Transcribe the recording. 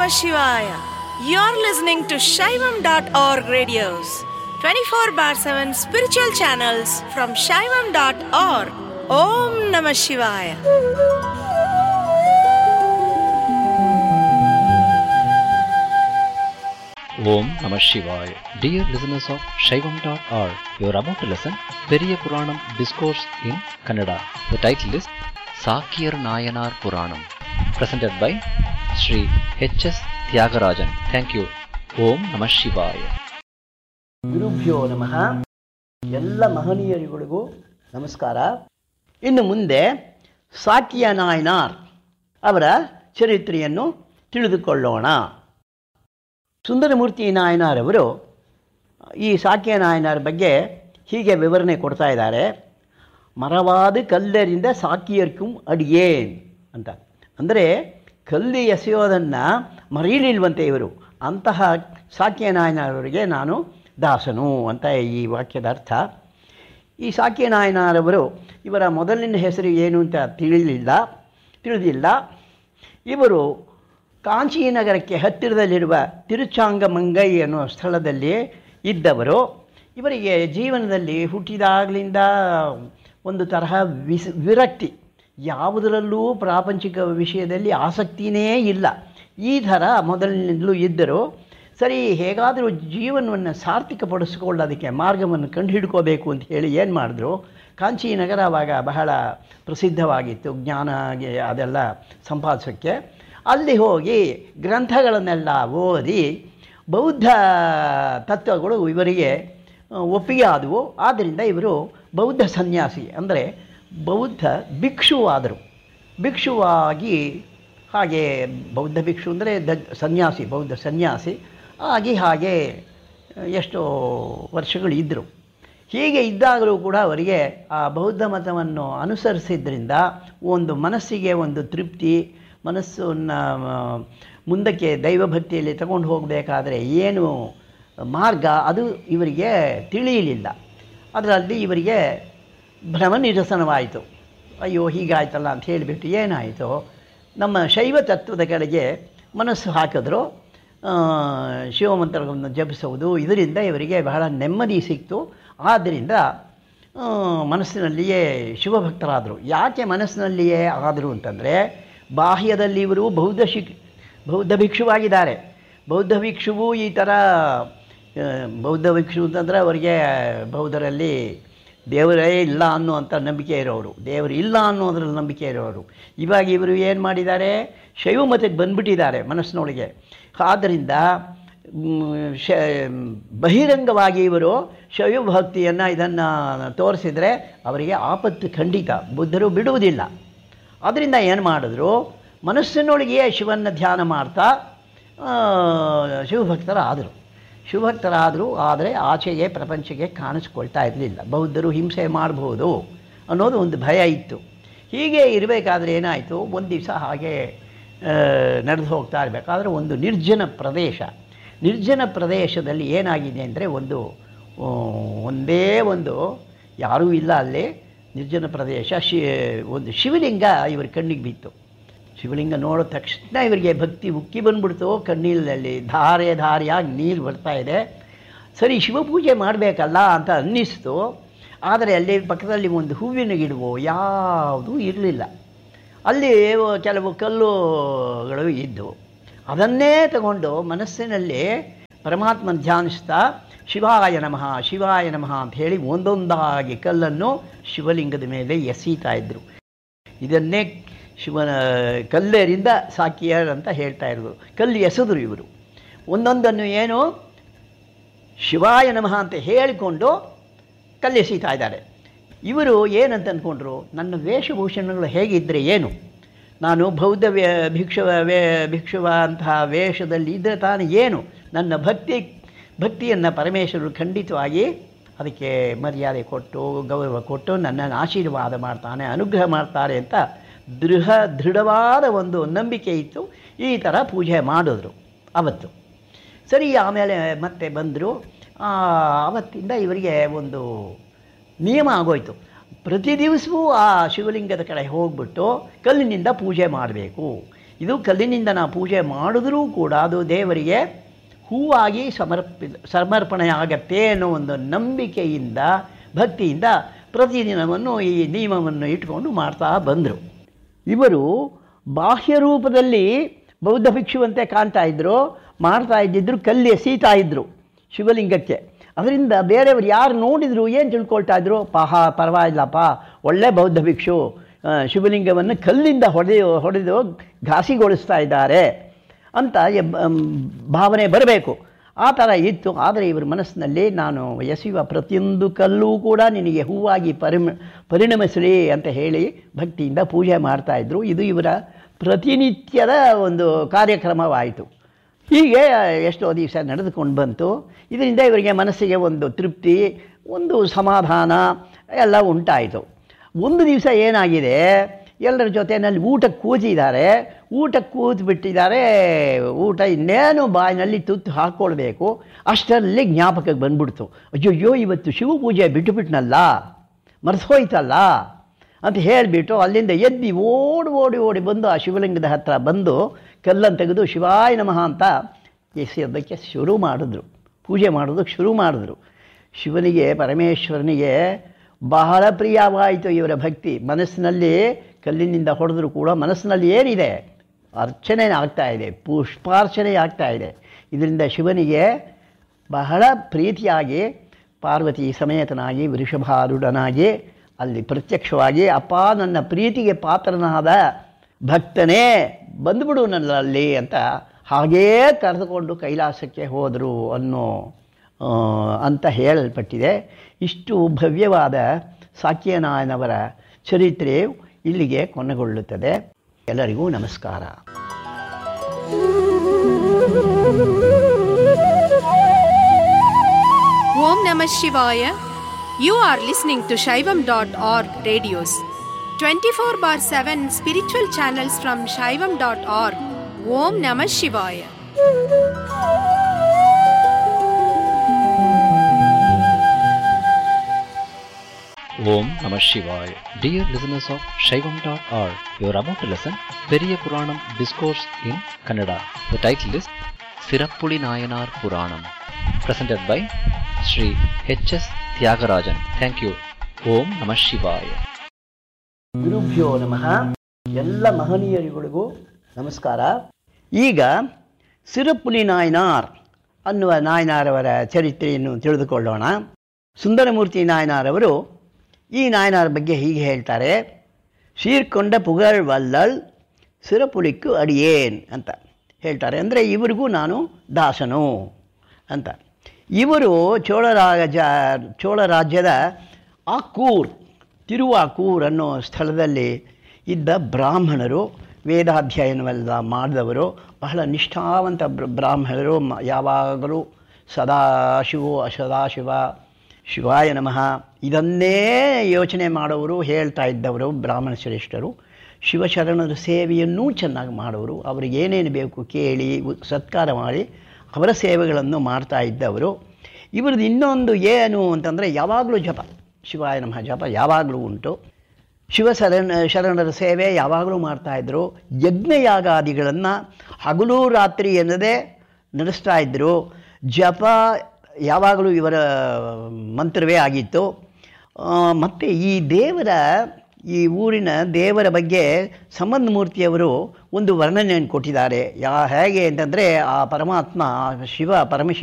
Namah Shivaya. You're listening to Shaivam.org radios, 24 bar 7 spiritual channels from Shaivam.org. Om Namah Shivaya. Om Namah Shivaya. Dear listeners of Shaivam.org, you are about to listen Periya Puranam Discourse in Kannada. The title is Sakiyar Nayanar Puranam, presented by Sri H.S. Tyagarajan. Thank you. Om Namah Shivaya. ಗುರುಭ್ಯೋ ನಮಃ ಎಲ್ಲ ಮಹನೀಯರುಗಳಿಗೂ ನಮಸ್ಕಾರ ಇನ್ನು ಮುಂದೆ ಸಾಕಿಯ ನಾಯನಾರ್ ಅವರ ಚರಿತ್ರೆಯನ್ನು ತಿಳಿದುಕೊಳ್ಳೋಣ ಸುಂದರಮೂರ್ತಿ ನಾಯನಾರ್ ಅವರು ಈ ಸಾಕಿಯ ನಾಯನಾರ್ ಬಗ್ಗೆ ಹೀಗೆ ವಿವರಣೆ ಕೊಡ್ತಾ ಇದ್ದಾರೆ ಮರವಾದ ಕಲ್ಲರಿಂದ ಸಾಕಿಯರ್ಕುಂ ಅಡಿಯೇನ್ ಅಂತ ಅಂದರೆ ಕಲ್ಲು ಎಸೆಯೋದನ್ನು ಮರೀಲಿಲ್ವಂತೆ ಇವರು ಅಂತಹ ಸಾಕಿಯ ನಾಯನಾರವರಿಗೆ ನಾನು ದಾಸನು ಅಂತ ಈ ವಾಕ್ಯದ ಅರ್ಥ ಈ ಸಾಕಿಯ ನಾಯನಾರವರು ಇವರ ಮೊದಲಿನ ಹೆಸರು ಏನು ಅಂತ ತಿಳಿಲಿಲ್ಲ ತಿಳಿದಿಲ್ಲ ಇವರು ಕಾಂಚೀನಗರಕ್ಕೆ ಹತ್ತಿರದಲ್ಲಿರುವ ತಿರುಚಾಂಗಮಂಗೈ ಅನ್ನುವ ಸ್ಥಳದಲ್ಲಿ ಇದ್ದವರು ಇವರಿಗೆ ಜೀವನದಲ್ಲಿ ಹುಟ್ಟಿದಾಗಲಿಂದ ಒಂದು ತರಹ ವಿಸ್ ವಿರಕ್ತಿ ಯಾವುದರಲ್ಲೂ ಪ್ರಾಪಂಚಿಕ ವಿಷಯದಲ್ಲಿ ಆಸಕ್ತಿನೇ ಇಲ್ಲ ಈ ಥರ ಮೊದಲಿನಿಂದಲೂ ಇದ್ದರು ಸರಿ ಹೇಗಾದರೂ ಜೀವನವನ್ನು ಸಾರ್ಥಕಪಡಿಸ್ಕೊಳ್ಳೋದಕ್ಕೆ ಮಾರ್ಗವನ್ನು ಕಂಡು ಹಿಡ್ಕೋಬೇಕು ಅಂತ ಹೇಳಿ ಏನು ಮಾಡಿದ್ರು ಕಾಂಚೀನಗರ ಆವಾಗ ಬಹಳ ಪ್ರಸಿದ್ಧವಾಗಿತ್ತು ಜ್ಞಾನ ಅದೆಲ್ಲ ಸಂಪಾದಿಸೋಕ್ಕೆ ಅಲ್ಲಿ ಹೋಗಿ ಗ್ರಂಥಗಳನ್ನೆಲ್ಲ ಓದಿ ಬೌದ್ಧ ತತ್ವಗಳು ಇವರಿಗೆ ಒಪ್ಪಿಗೆ ಆದವು ಆದ್ದರಿಂದ ಇವರು ಬೌದ್ಧ ಸನ್ಯಾಸಿ ಅಂದರೆ ಬೌದ್ಧ ಭಿಕ್ಷುವಾದರು ಭಿಕ್ಷುವಾಗಿ ಹಾಗೆ ಬೌದ್ಧ ಭಿಕ್ಷು ಅಂದರೆ ದ ಸನ್ಯಾಸಿ ಬೌದ್ಧ ಸನ್ಯಾಸಿ ಆಗಿ ಹಾಗೆ ಎಷ್ಟೋ ವರ್ಷಗಳು ಇದ್ದರು ಹೀಗೆ ಇದ್ದಾಗಲೂ ಕೂಡ ಅವರಿಗೆ ಆ ಬೌದ್ಧ ಮತವನ್ನು ಅನುಸರಿಸಿದ್ರಿಂದ ಒಂದು ಮನಸ್ಸಿಗೆ ಒಂದು ತೃಪ್ತಿ ಮನಸ್ಸನ್ನು ಮುಂದಕ್ಕೆ ದೈವಭಕ್ತಿಯಲ್ಲಿ ತಗೊಂಡು ಹೋಗಬೇಕಾದ್ರೆ ಏನು ಮಾರ್ಗ ಅದು ಇವರಿಗೆ ತಿಳಿಯಲಿಲ್ಲ ಅದರಲ್ಲಿ ಇವರಿಗೆ ಭ್ರಮ ನಿರಸನವಾಯಿತು ಅಯ್ಯೋ ಹೀಗಾಯ್ತಲ್ಲ ಅಂತ ಹೇಳಿಬಿಟ್ಟು ಏನಾಯಿತು ನಮ್ಮ ಶೈವ ತತ್ವದ ಕಡೆಗೆ ಮನಸ್ಸು ಹಾಕಿದ್ರು ಶಿವಮಂತ್ರಗಳನ್ನು ಜಪಿಸುವುದು ಇದರಿಂದ ಇವರಿಗೆ ಬಹಳ ನೆಮ್ಮದಿ ಸಿಕ್ತು ಆದ್ದರಿಂದ ಮನಸ್ಸಿನಲ್ಲಿಯೇ ಶಿವಭಕ್ತರಾದರು ಯಾಕೆ ಮನಸ್ಸಿನಲ್ಲಿಯೇ ಆದರು ಅಂತಂದರೆ ಬಾಹ್ಯದಲ್ಲಿ ಇವರು ಬೌದ್ಧ ಶಿಕ್ ಬೌದ್ಧ ಭಿಕ್ಷುವಾಗಿದ್ದಾರೆ ಬೌದ್ಧ ಭಿಕ್ಷುವು ಈ ಥರ ಬೌದ್ಧ ಭಿಕ್ಷು ಅಂತಂದರೆ ಅವರಿಗೆ ಬೌದ್ಧರಲ್ಲಿ ದೇವರೇ ಇಲ್ಲ ಅನ್ನುವಂಥ ನಂಬಿಕೆ ಇರೋರು ದೇವರು ಇಲ್ಲ ಅನ್ನೋದ್ರಲ್ಲಿ ನಂಬಿಕೆ ಇರೋರು ಇವಾಗ ಇವರು ಏನು ಮಾಡಿದ್ದಾರೆ ಶೈವ ಮತಕ್ಕೆ ಬಂದ್ಬಿಟ್ಟಿದ್ದಾರೆ ಮನಸ್ಸಿನೊಳಗೆ ಆದ್ದರಿಂದ ಶ ಬಹಿರಂಗವಾಗಿ ಇವರು ಶೈವ ಭಕ್ತಿಯನ್ನು ಇದನ್ನು ತೋರಿಸಿದರೆ ಅವರಿಗೆ ಆಪತ್ತು ಖಂಡಿತ ಬುದ್ಧರು ಬಿಡುವುದಿಲ್ಲ ಅದರಿಂದ ಏನು ಮಾಡಿದ್ರು ಮನಸ್ಸಿನೊಳಗೆಯೇ ಶಿವನ ಧ್ಯಾನ ಮಾಡ್ತಾ ಶಿವಭಕ್ತರಾದರು ಶಿವಭಕ್ತರಾದರು ಆದರೆ ಆಚೆಗೆ ಪ್ರಪಂಚಕ್ಕೆ ಕಾಣಿಸ್ಕೊಳ್ತಾ ಇರಲಿಲ್ಲ ಬೌದ್ಧರು ಹಿಂಸೆ ಮಾಡಬಹುದು ಅನ್ನೋದು ಒಂದು ಭಯ ಇತ್ತು ಹೀಗೆ ಇರಬೇಕಾದ್ರೆ ಏನಾಯಿತು ಒಂದು ದಿವಸ ಹಾಗೆ ನಡೆದು ಹೋಗ್ತಾ ಇರಬೇಕಾದ್ರೆ ಒಂದು ನಿರ್ಜನ ಪ್ರದೇಶ ನಿರ್ಜನ ಪ್ರದೇಶದಲ್ಲಿ ಏನಾಗಿದೆ ಅಂದರೆ ಒಂದು ಒಂದೇ ಒಂದು ಯಾರೂ ಇಲ್ಲ ಅಲ್ಲಿ ನಿರ್ಜನ ಪ್ರದೇಶ ಶಿ ಒಂದು ಶಿವಲಿಂಗ ಇವ್ರ ಕಣ್ಣಿಗೆ ಬಿತ್ತು ಶಿವಲಿಂಗ ನೋಡಿದ ತಕ್ಷಣ ಇವರಿಗೆ ಭಕ್ತಿ ಉಕ್ಕಿ ಬಂದ್ಬಿಡ್ತು ಕಣ್ಣೀರಲ್ಲಿ ಧಾರೆ ಧಾರೆಯಾಗಿ ನೀರು ಬರ್ತಾ ಇದೆ ಸರಿ ಶಿವಪೂಜೆ ಮಾಡಬೇಕಲ್ಲ ಅಂತ ಅನ್ನಿಸ್ತು ಆದರೆ ಅಲ್ಲಿ ಪಕ್ಕದಲ್ಲಿ ಒಂದು ಹೂವಿನ ಗಿಡವೋ ಯಾವುದೂ ಇರಲಿಲ್ಲ ಅಲ್ಲಿ ಕೆಲವು ಕಲ್ಲುಗಳು ಇದ್ದವು ಅದನ್ನೇ ತಗೊಂಡು ಮನಸ್ಸಿನಲ್ಲಿ ಪರಮಾತ್ಮನ ಧ್ಯಾನಿಸ್ತಾ ಶಿವಾಯ ನಮಃ ಶಿವಾಯ ನಮಃ ಅಂತ ಹೇಳಿ ಒಂದೊಂದಾಗಿ ಕಲ್ಲನ್ನು ಶಿವಲಿಂಗದ ಮೇಲೆ ಎಸೀತಾ ಇದ್ದರು ಇದನ್ನೇ ಶಿವನ ಕಲ್ಲೇರಿಂದ ಸಾಕಿಯರ್ ಅಂತ ಹೇಳ್ತಾ ಇರೋದು ಕಲ್ಲು ಎಸೆದ್ರು ಇವರು ಒಂದೊಂದನ್ನು ಏನು ಶಿವಾಯ ನಮಃ ಅಂತ ಹೇಳಿಕೊಂಡು ಕಲ್ಲೆಸೀತಾ ಇದ್ದಾರೆ ಇವರು ಏನಂತ ಅಂದ್ಕೊಂಡ್ರು ನನ್ನ ವೇಷಭೂಷಣಗಳು ಹೇಗಿದ್ದರೆ ಏನು ನಾನು ಬೌದ್ಧ ವೇ ಭಿಕ್ಷುವ ವೇ ಭಿಕ್ಷುವ ಅಂತಹ ವೇಷದಲ್ಲಿ ಇದ್ದರೆ ತಾನು ಏನು ನನ್ನ ಭಕ್ತಿ ಭಕ್ತಿಯನ್ನು ಪರಮೇಶ್ವರರು ಖಂಡಿತವಾಗಿ ಅದಕ್ಕೆ ಮರ್ಯಾದೆ ಕೊಟ್ಟು ಗೌರವ ಕೊಟ್ಟು ನನ್ನನ್ನು ಆಶೀರ್ವಾದ ಮಾಡ್ತಾನೆ ಅನುಗ್ರಹ ಮಾಡ್ತಾರೆ ಅಂತ ದೃಢ ದೃಢವಾದ ಒಂದು ನಂಬಿಕೆ ಇತ್ತು ಈ ಥರ ಪೂಜೆ ಮಾಡಿದ್ರು ಅವತ್ತು ಸರಿ ಆಮೇಲೆ ಮತ್ತೆ ಬಂದರು ಆವತ್ತಿಂದ ಇವರಿಗೆ ಒಂದು ನಿಯಮ ಆಗೋಯ್ತು ಪ್ರತಿ ದಿವಸವೂ ಆ ಶಿವಲಿಂಗದ ಕಡೆ ಹೋಗ್ಬಿಟ್ಟು ಕಲ್ಲಿನಿಂದ ಪೂಜೆ ಮಾಡಬೇಕು ಇದು ಕಲ್ಲಿನಿಂದ ನಾವು ಪೂಜೆ ಮಾಡಿದ್ರೂ ಕೂಡ ಅದು ದೇವರಿಗೆ ಹೂವಾಗಿ ಸಮರ್ಪಿ ಸಮರ್ಪಣೆ ಆಗತ್ತೆ ಅನ್ನೋ ಒಂದು ನಂಬಿಕೆಯಿಂದ ಭಕ್ತಿಯಿಂದ ಪ್ರತಿದಿನವನ್ನು ಈ ನಿಯಮವನ್ನು ಇಟ್ಕೊಂಡು ಮಾಡ್ತಾ ಬಂದರು ಇವರು ಬಾಹ್ಯ ರೂಪದಲ್ಲಿ ಬೌದ್ಧ ಭಿಕ್ಷುವಂತೆ ಕಾಣ್ತಾ ಇದ್ದರು ಮಾಡ್ತಾ ಇದ್ದಿದ್ರು ಕಲ್ಲಿ ಎಸೀತಾ ಇದ್ದರು ಶಿವಲಿಂಗಕ್ಕೆ ಅದರಿಂದ ಬೇರೆಯವರು ಯಾರು ನೋಡಿದ್ರು ಏನು ತಿಳ್ಕೊಳ್ತಾ ಇದ್ರು ಪಾಹ ಪರವಾಗಿಲ್ಲಪ್ಪ ಒಳ್ಳೆ ಬೌದ್ಧ ಭಿಕ್ಷು ಆ, ಶಿವಲಿಂಗವನ್ನು ಕಲ್ಲಿಂದ ಹೊಡೆದು ಹೊಡೆದು ಘಾಸಿಗೊಳಿಸ್ತಾ ಇದ್ದಾರೆ ಅಂತ ಎಬ್- ಅಮ್, ಭಾವನೆ ಬರಬೇಕು ಆ ಥರ ಇತ್ತು ಆದರೆ ಇವರ ಮನಸ್ಸಿನಲ್ಲಿ ನಾನು ಎಸೆಯುವ ಪ್ರತಿಯೊಂದು ಕಲ್ಲೂ ಕೂಡ ನಿನಗೆ ಹೂವಾಗಿ ಪರಿಮ ಪರಿಣಮಿಸಲಿ ಅಂತ ಹೇಳಿ ಭಕ್ತಿಯಿಂದ ಪೂಜೆ ಮಾಡ್ತಾಯಿದ್ರು ಇದು ಇವರ ಪ್ರತಿನಿತ್ಯದ ಒಂದು ಕಾರ್ಯಕ್ರಮವಾಯಿತು ಹೀಗೆ ಎಷ್ಟೋ ದಿವಸ ನಡೆದುಕೊಂಡು ಬಂತು ಇದರಿಂದ ಇವರಿಗೆ ಮನಸ್ಸಿಗೆ ಒಂದು ತೃಪ್ತಿ ಒಂದು ಸಮಾಧಾನ ಎಲ್ಲ ಉಂಟಾಯಿತು ಒಂದು ದಿವಸ ಏನಾಗಿದೆ ಎಲ್ಲರ ಜೊತೆಯಲ್ಲಿ ಊಟಕ್ಕೆ ಕೂತಿದ್ದಾರೆ ಊಟಕ್ಕೆ ಕೂತು ಬಿಟ್ಟಿದ್ದಾರೆ ಊಟ ಇನ್ನೇನು ಬಾಯಿನಲ್ಲಿ ತುತ್ತು ಹಾಕ್ಕೊಳ್ಬೇಕು ಅಷ್ಟರಲ್ಲಿ ಜ್ಞಾಪಕಕ್ಕೆ ಬಂದ್ಬಿಡ್ತು ಅಯ್ಯಯ್ಯೋ ಇವತ್ತು ಶಿವ ಪೂಜೆ ಬಿಟ್ಟುಬಿಟ್ನಲ್ಲ ಮರೆಸೋಯ್ತಲ್ಲ ಅಂತ ಹೇಳಿಬಿಟ್ಟು ಅಲ್ಲಿಂದ ಎದ್ದಿ ಓಡಿ ಓಡಿ ಓಡಿ ಬಂದು ಆ ಶಿವಲಿಂಗದ ಹತ್ರ ಬಂದು ಕಲ್ಲನ್ನು ತೆಗೆದು ಶಿವಾಯ ನಮಃ ಅಂತ ಎಸೆಯೋದಕ್ಕೆ ಶುರು ಮಾಡಿದ್ರು ಪೂಜೆ ಮಾಡೋದಕ್ಕೆ ಶುರು ಮಾಡಿದ್ರು ಶಿವನಿಗೆ ಪರಮೇಶ್ವರನಿಗೆ ಬಹಳ ಪ್ರಿಯವಾಯಿತು ಇವರ ಭಕ್ತಿ ಮನಸ್ಸಿನಲ್ಲಿ ಕಲ್ಲಿನಿಂದ ಹೊಡೆದ್ರು ಕೂಡ ಮನಸ್ಸಿನಲ್ಲಿ ಏನಿದೆ ಅರ್ಚನೆ ಆಗ್ತಾ ಇದೆ ಪುಷ್ಪಾರ್ಚನೆ ಆಗ್ತಾ ಇದೆ ಇದರಿಂದ ಶಿವನಿಗೆ ಬಹಳ ಪ್ರೀತಿಯಾಗಿ ಪಾರ್ವತಿ ಸಮೇತನಾಗಿ ವೃಷಭಾರೂಢನಾಗಿ ಅಲ್ಲಿ ಪ್ರತ್ಯಕ್ಷವಾಗಿ ಅಪ್ಪ ನನ್ನ ಪ್ರೀತಿಗೆ ಪಾತ್ರನಾದ ಭಕ್ತನೇ ಬಂದುಬಿಡು ನನ್ನಲ್ಲಿ ಅಂತ ಹಾಗೇ ಕರೆದುಕೊಂಡು ಕೈಲಾಸಕ್ಕೆ ಹೋದರು ಅನ್ನೋ ಆ, ಅಂತ ಹೇಳಲ್ಪಟ್ಟಿದೆ ಇಷ್ಟು ಭವ್ಯವಾದ ಸಾಕ್ಯನಾಯನವರ ಚರಿತ್ರೆ ಇಲ್ಲಿಗೆ ಕೊನೆಗೊಳ್ಳುತ್ತದೆ ಎಲ್ಲರಿಗೂ ನಮಸ್ಕಾರ Om Namah Shivaya. You are listening to Shaivam.org radios. 24 bar 7 spiritual channels from Shaivam.org. Om Namah Shivaya. Om Namah Shivaya. Dear listeners of Shaivam.org, you are about to listen Periya Puranam Discourse in Kannada. The title is Sirappuli Nayanar Puranam, presented by Sri H.S. Tyagarajan. Thank you. Om Namah Shivaya. ಗುರುಭ್ಯೋ ನಮಃ ಎಲ್ಲ ಮಹನೀಯರುಗಳಿಗೂ ನಮಸ್ಕಾರ ಈಗ ಸಿರಪುಲಿ ನಾಯನಾರ್ ಅನ್ನುವ ನಾಯನಾರವರ ಚರಿತ್ರೆಯನ್ನು ತಿಳಿದುಕೊಳ್ಳೋಣ ಸುಂದರಮೂರ್ತಿ ನಾಯನಾರವರು ಈ ನಾಯನಾರ ಬಗ್ಗೆ ಹೀಗೆ ಹೇಳ್ತಾರೆ ಶೀರ್ಕೊಂಡ ಪುಗಳ್ ವಲ್ಲಳ್ ಸಿರಪುಲಿಕ್ಕು ಅಡಿಯೇನ್ ಅಂತ ಹೇಳ್ತಾರೆ ಅಂದರೆ ಇವರಿಗೂ ನಾನು ದಾಸನು ಅಂತ ಇವರು ಚೋಳರಾಜ ಚೋಳ ರಾಜ್ಯದ ಆಕ್ಕೂರ್ ತಿರುವಾಕೂರ್ ಅನ್ನೋ ಸ್ಥಳದಲ್ಲಿ ಇದ್ದ ಬ್ರಾಹ್ಮಣರು ವೇದಾಧ್ಯಯನವೆಲ್ಲ ಮಾಡಿದವರು ಬಹಳ ನಿಷ್ಠಾವಂತ ಬ್ರ- ಬ್ರಾಹ್ಮಣರು ಮ- ಯಾವಾಗಲೂ ಸದಾಶಿವೋ ಸದಾಶಿವ ಶಿವಾಯ ನಮಃ ಇದನ್ನೇ ಯೋಚನೆ ಮಾಡೋರು ಹೇಳ್ತಾ ಇದ್ದವರು ಬ್ರಾಹ್ಮಣ ಶ್ರೇಷ್ಠರು ಶಿವಶರಣರ ಸೇವೆಯನ್ನೂ ಚೆನ್ನಾಗಿ ಮಾಡೋರು ಅವರಿಗೆ ಏನೇನು ಬೇಕು ಕೇಳಿ ಉ- ಸತ್ಕಾರ ಮಾಡಿ ಅವರ ಸೇವೆಗಳನ್ನು ಮಾಡ್ತಾ ಇದ್ದವರು ಇವ್ರದ್ದು ಇನ್ನೊಂದು ಏನು ಅಂತಂದರೆ ಯಾವಾಗಲೂ ಜಪ ಶಿವಾಯ ನಮಃ ಜಪ ಯಾವಾಗಲೂ ಉಂಟು ಶಿವ ಶರಣ ಶರಣರ ಸೇವೆ ಯಾವಾಗಲೂ ಮಾಡ್ತಾಯಿದ್ರು ಯಜ್ಞಯಾಗಾದಿಗಳನ್ನು ಹಗಲು ರಾತ್ರಿ ಎನ್ನದೇ ನಡೆಸ್ತಾ ಇದ್ದರು ಜಪ ಯಾವಾಗಲೂ ಇವರ ಮಂತ್ರವೇ ಆಗಿತ್ತು ಮತ್ತು ಈ ದೇವರ ಈ ಊರಿನ ದೇವರ ಬಗ್ಗೆ ಸಂಬಂಧ ಮೂರ್ತಿಯವರು ಒಂದು ವರ್ಣನೆಯನ್ನು ಕೊಟ್ಟಿದ್ದಾರೆ ಯಾ ಹೇಗೆ ಅಂತಂದರೆ ಆ ಪರಮಾತ್ಮ ಆ ಶಿವ ಪರಮಶಿವ